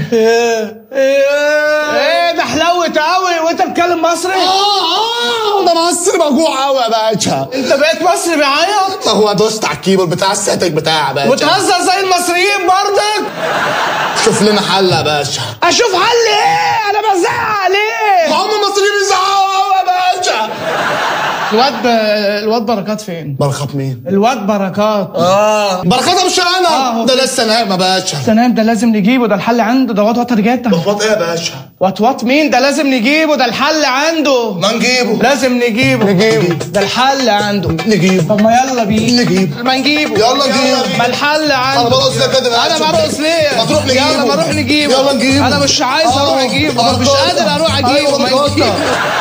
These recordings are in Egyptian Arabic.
ايه ايه ده حلوت قوي وانت بتتكلم مصري اه ده مصر موجوع قوي يا باشا انت بقيت مصري بيعيط هو دوست على الكيبورد بتاع الساتك بتاعي يا باشا وتهزر زي المصريين برضك شوف لنا حل يا باشا اشوف حل ايه انا بزعق عليه هم المصريين بيزعقوا قوي يا باشا الواد ب... الواد بركات فين بركات مين؟ الواد بركات اه بركات مش آه، انا هو ده لسه نايم يا باشا تمام ده لازم نجيبه ده الحل عنده ده واد وتر جدا لخبط ايه يا باشا؟ وات مين ده لازم نجيبه ده الحل عنده ما نجيبه لازم نجيبه نجيبه. ده الحل عنده نجيبه طب ما يلا بينا نجيبه. ما نجيبه يلا نجيبه. ما الحل عنده انا برقص ليه كده يا انا باشا؟ برقص ليه ما تروح نجيبه. يلا ما نروح نجيبه يلا نجيبه. انا مش عايز آه، اروح اجيبه بركات. مش قادر اروح اجيبه أيوة، ما بركات. نجيبه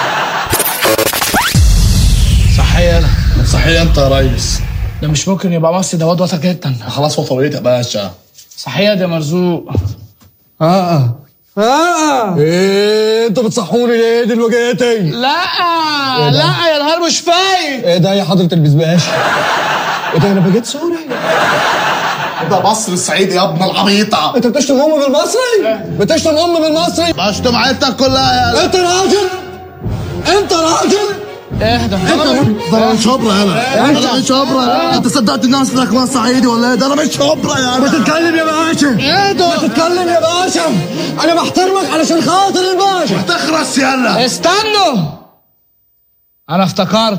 صحيح انا صحيح انت يا ريس ده مش ممكن يبقى مصري ده واد وتر جدا خلاص وطويت يا باشا صحيح ده مرزوق اه اه ايه انتوا بتصحوني ليه دلوقتي؟ لا لا يا نهار مش فايق ايه ده يا حضرة البزباشة؟ ايه ده انا بقيت سوري؟ ده مصر الصعيد يا ابن العبيطة انت بتشتم امي بالمصري؟ بتشتم امي بالمصري؟ بشتم عيلتك كلها يا انت راجل؟ انت راجل؟ اهدى ده انا مش شبرا انا انا مش شبرا انت صدقت الناس انك ما صعيدي ولا ايه ده انا مش شبرا يا انا بتتكلم يا باشا اهدى بتتكلم يا باشا انا بحترمك علشان خاطر الباشا تخرس يلا استنوا انا افتكرت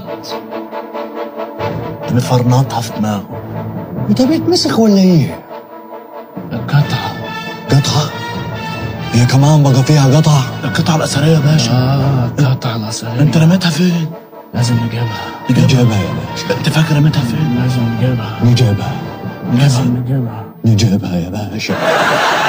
مفرنطها في دماغه انت بيتمسخ ولا ايه؟ القطعة قطعة هي كمان بقى فيها قطع القطعة الأثرية يا باشا اه القطعة الأثرية انت رميتها فين؟ لازم نجيبها نجيبها يا باشا انت فاكر رميتها فين؟ لازم نجيبها نجيبها لازم نجيبها نجيبها يا باشا